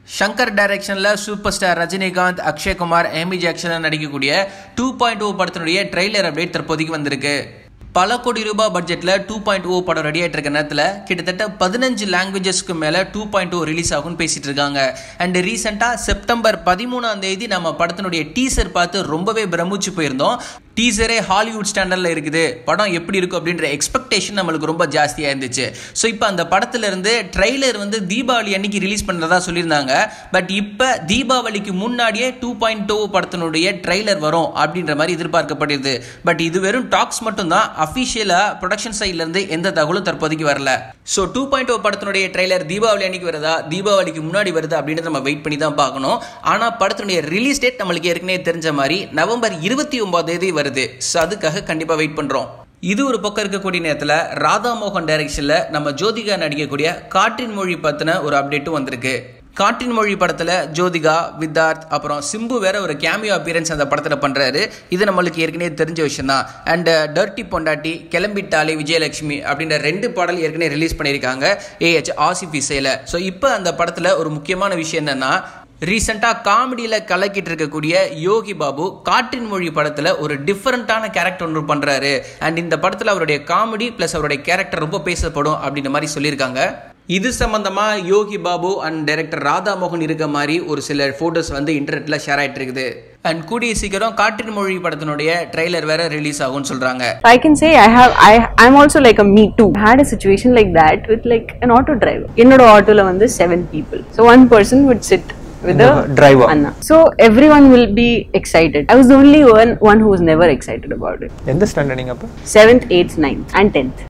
ஷங்கர் டைரக்ஷன்ல super star Rajinikanth Akshay Kumar Amy Jackson நடிக்கக்கூடிய two point O படத்தினுடைய ட்ரெய்லர் அப்டேட் தற்போதைக்கு வந்திருக்கு பல கோடி ரூபாய் பட்ஜெட்ல டூ பாயிண்ட் ஓ படம் ரெடி ஆயிட்டு இருக்க நேரத்தில் கிட்டத்தட்ட பதினஞ்சு லாங்குவேஜஸ்க்கு மேல டூ பாயிண்ட் ஓ ரிலீஸ் ஆகும்னு பேசிட்டு இருக்காங்க அண்ட் ரீசெண்டா செப்டம்பர் பதிமூணாம் தேதி நம்ம படத்தினுடைய டீசர் பார்த்து ரொம்பவே பிரமிச்சு போயிருந்தோம் டீசரே ஹாலிவுட் ஸ்டாண்டர்டில் இருக்குது படம் எப்படி இருக்கும் அப்படின்ற எக்ஸ்பெக்டேஷன் நம்மளுக்கு ரொம்ப ஜாஸ்தியாக இருந்துச்சு ஸோ இப்போ அந்த படத்துல இருந்து ட்ரெய்லர் வந்து தீபாவளி அன்னைக்கு ரிலீஸ் பண்ணுறதா சொல்லியிருந்தாங்க பட் இப்போ தீபாவளிக்கு முன்னாடியே டூ பாயிண்ட் டூ படத்தினுடைய ட்ரெய்லர் வரும் அப்படின்ற மாதிரி எதிர்பார்க்கப்படுது பட் இது வெறும் டாக்ஸ் மட்டும்தான் அஃபிஷியலாக ப்ரொடக்ஷன் சைட்லேருந்து எந்த தகவலும் தற்போதைக்கு வரல ஸோ டூ பாயிண்ட் ஓ படத்தினுடைய ட்ரெய்லர் தீபாவளி அன்னைக்கு வருதா தீபாவளிக்கு முன்னாடி வருதா அப்படின்றத நம்ம வெயிட் பண்ணி தான் பார்க்கணும் ஆனால் படத்தினுடைய ரிலீஸ் டேட் நம்மளுக்கு ஏற்கனவே தெரிஞ்ச மாதிரி நவம்பர் இருபத்தி ஒன்பதாம் தேதி வருது ஸோ அதுக்காக கண்டிப்பாக வெயிட் பண்ணுறோம் இது ஒரு பக்கம் இருக்கக்கூடிய நேரத்தில் ராதா மோகன் டைரக்ஷனில் நம்ம ஜோதிகா நடிக்கக்கூடிய காற்றின் மொழி பற்றின ஒரு அப்டேட்டும் வந்திருக்கு காற்றின் மொழி படத்தில் ஜோதிகா வித்தார்த் அப்புறம் சிம்பு வேற ஒரு கேமியோ அப்பியரன்ஸ் அந்த படத்தில் பண்ணுறாரு இது நம்மளுக்கு ஏற்கனவே தெரிஞ்ச விஷயம் தான் அண்ட் டர்ட்டி பொண்டாட்டி கிளம்பிட்டாலே விஜயலட்சுமி அப்படின்ற ரெண்டு பாடல் ஏற்கனவே ரிலீஸ் பண்ணியிருக்காங்க ஏஹெச் ஆசிஃப் இசையில் ஸோ இப்போ அந்த படத்தில் ஒரு முக்கியமான விஷயம் என்னன்னா ரீசெண்டாக காமெடியில் கலக்கிட்டு இருக்கக்கூடிய யோகி பாபு காற்றின் மொழி படத்தில் ஒரு டிஃப்ரெண்ட்டான கேரக்டர் ஒன்று பண்ணுறாரு அண்ட் இந்த படத்தில் அவருடைய காமெடி ப்ளஸ் அவருடைய கேரக்டர் ரொம்ப பேசப்படும் அப்படின்ற மாதிரி சொல்லியிருக்காங்க இது சம்பந்தமா யோகி பாபு அண்ட் டைரக்டர் ராதா மோகன் இருக்க மாதிரி ஒரு சில ஃபோட்டோஸ் வந்து இன்டர்நெட்டில் ஷேர் ஆகிட்டு இருக்குது அண்ட் கூடிய சீக்கிரம் காற்றின் மொழி படத்தினுடைய ட்ரெய்லர் வேற ரிலீஸ் ஆகும்னு சொல்றாங்க I can say I have I I'm also like a me too. I had a situation like that with like an auto driver. என்னோட ஆட்டோல வந்து seven people. So one person would sit with the driver. Anna. So everyone will be excited. I was the only one one who was never excited about it. எந்த standard நீங்கள் அப்போ Seventh, eighth, ninth, and tenth.